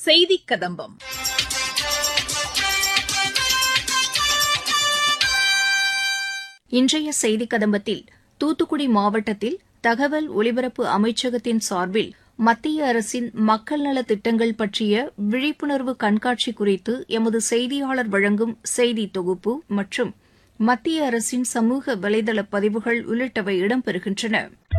செய்திக் கதம்பம் இன்றைய செய்திக் கதம்பத்தில் தூத்துக்குடி மாவட்டத்தில் தகவல் ஒலிபரப்பு அமைச்சகத்தின் சார்பில் மத்திய அரசின் மக்கள் நலத் திட்டங்கள் பற்றிய விழிப்புணர்வு கண்காட்சி குறித்து எமது செய்தியாளர் வழங்கும் செய்தி தொகுப்பு மற்றும் மத்திய அரசின் சமூக வலைதள பதிவுகள் உள்ளிட்டவை இடம்பெறுகின்றன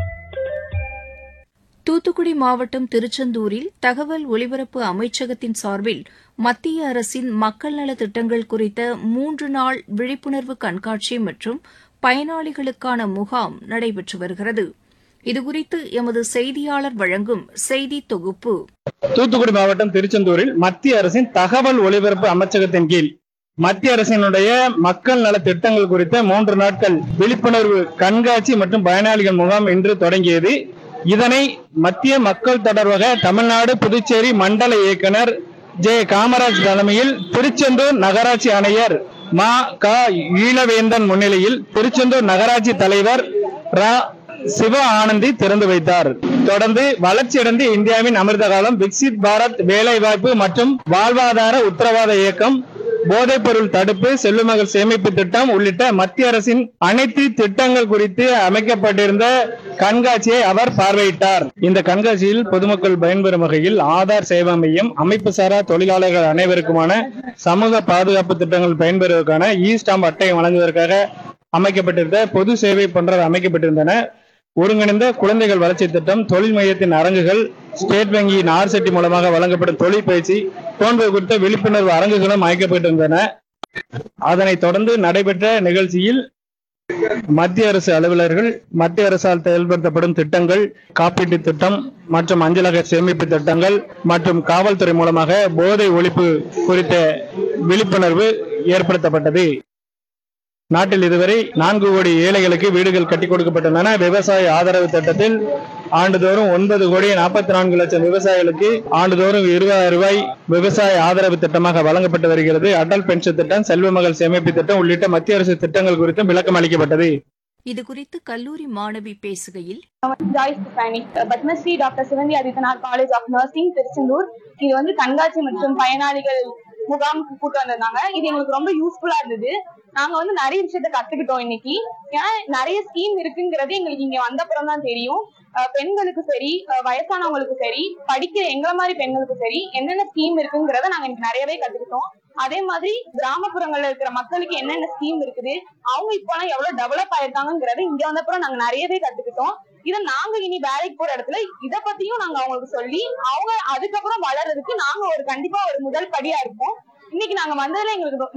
தூத்துக்குடி மாவட்டம் திருச்செந்தூரில் தகவல் ஒலிபரப்பு அமைச்சகத்தின் சார்பில் மத்திய அரசின் மக்கள் நலத் திட்டங்கள் குறித்த மூன்று நாள் விழிப்புணர்வு கண்காட்சி மற்றும் பயனாளிகளுக்கான முகாம் நடைபெற்று வருகிறது இதுகுறித்து எமது செய்தியாளர் வழங்கும் செய்தி தொகுப்பு தூத்துக்குடி மாவட்டம் திருச்செந்தூரில் மத்திய அரசின் தகவல் ஒலிபரப்பு அமைச்சகத்தின் கீழ் மத்திய அரசினுடைய மக்கள் நல திட்டங்கள் குறித்த மூன்று நாட்கள் விழிப்புணர்வு கண்காட்சி மற்றும் பயனாளிகள் முகாம் இன்று தொடங்கியது இதனை மத்திய மக்கள் தொடர்பக தமிழ்நாடு புதுச்சேரி மண்டல இயக்குனர் ஜே காமராஜ் தலைமையில் திருச்செந்தூர் நகராட்சி ஆணையர் மா க ஈழவேந்தன் முன்னிலையில் திருச்செந்தூர் நகராட்சி தலைவர் ரா சிவ ஆனந்தி திறந்து வைத்தார் தொடர்ந்து வளர்ச்சியடைந்த இந்தியாவின் அமிர்த காலம் விக்சித் பாரத் வேலைவாய்ப்பு மற்றும் வாழ்வாதார உத்தரவாத இயக்கம் போதைப் பொருள் தடுப்பு செல்லுமகள் சேமிப்பு திட்டம் உள்ளிட்ட மத்திய அரசின் அனைத்து திட்டங்கள் குறித்து அமைக்கப்பட்டிருந்த கண்காட்சியை அவர் பார்வையிட்டார் இந்த கண்காட்சியில் பொதுமக்கள் பயன்பெறும் வகையில் ஆதார் சேவா மையம் அமைப்பு சாரா தொழிலாளர்கள் அனைவருக்குமான சமூக பாதுகாப்பு திட்டங்கள் பயன்பெறுவதற்கான இ ஸ்டாம்ப் அட்டை வழங்குவதற்காக அமைக்கப்பட்டிருந்த பொது சேவை போன்றவை அமைக்கப்பட்டிருந்தன ஒருங்கிணைந்த குழந்தைகள் வளர்ச்சி திட்டம் தொழில் மையத்தின் அரங்குகள் ஸ்டேட் வங்கியின் ஆர்செட்டி மூலமாக வழங்கப்படும் தொழில் பயிற்சி போன்றவை குறித்த விழிப்புணர்வு அரங்குகளும் அமைக்கப்பட்டிருந்தன அதனைத் தொடர்ந்து நடைபெற்ற நிகழ்ச்சியில் மத்திய அரசு அலுவலர்கள் மத்திய அரசால் செயல்படுத்தப்படும் திட்டங்கள் காப்பீட்டு திட்டம் மற்றும் அஞ்சலக சேமிப்பு திட்டங்கள் மற்றும் காவல்துறை மூலமாக போதை ஒழிப்பு குறித்த விழிப்புணர்வு ஏற்படுத்தப்பட்டது நாட்டில் இதுவரை நான்கு கோடி ஏழைகளுக்கு வீடுகள் கட்டி கொடுக்கப்பட்டுள்ளன விவசாய ஆதரவு திட்டத்தில் ஆண்டுதோறும் ஒன்பது கோடி நாற்பத்தி நான்கு லட்சம் விவசாயிகளுக்கு ஆண்டுதோறும் இருபதாயிரம் ரூபாய் விவசாய ஆதரவு திட்டமாக வழங்கப்பட்டு வருகிறது அடல் பென்ஷன் திட்டம் செல்வ மகள் சேமிப்பு திட்டம் உள்ளிட்ட மத்திய அரசு திட்டங்கள் குறித்தும் விளக்கம் அளிக்கப்பட்டது இதுகுறித்து கல்லூரி மாணவி பேசுகையில் Joyce Tiffany Padmashri doctor Sivanthi Adithanar college of nursing Tiruchendur இது வந்து கண்காட்சி மற்றும் பயனாளிகள் முகாமுக்கு கூட்டு வந்திருந்தாங்க இது எங்களுக்கு ரொம்ப யூஸ்ஃபுல்லா இருந்தது நாங்க வந்து நிறைய விஷயத்த கத்துக்கிட்டோம் இன்னைக்கு ஏன்னா நிறைய ஸ்கீம் இருக்குங்கிறது எங்களுக்கு இங்க வந்தப்புறம் தான் தெரியும் அஹ் பெண்களுக்கு சரி அஹ் வயசானவங்களுக்கு சரி படிக்கிற எங்களை மாதிரி பெண்களுக்கு சரி என்னென்ன ஸ்கீம் இருக்குங்கிறத நாங்க இன்னைக்கு நிறையவே கத்துக்கிட்டோம் அதே மாதிரி கிராமப்புறங்கள்ல இருக்கிற மக்களுக்கு என்னென்ன ஸ்கீம் இருக்குது அவங்க இப்போலாம் எவ்வளவு டெவலப் ஆயிருக்காங்கிறத இங்க வந்தப்புறம் நாங்க நிறையவே கத்துக்கிட்டோம் இத நாங்க இனி வேலைக்கு போற இடத்துல இத பத்தியும் நாங்க அவங்களுக்கு சொல்லி அவங்க அதுக்கப்புறம் வளர்றதுக்கு நாங்க ஒரு கண்டிப்பா ஒரு முதல் படியா இருப்போம் இன்னைக்கு நாங்க வந்ததுல எங்களுக்கு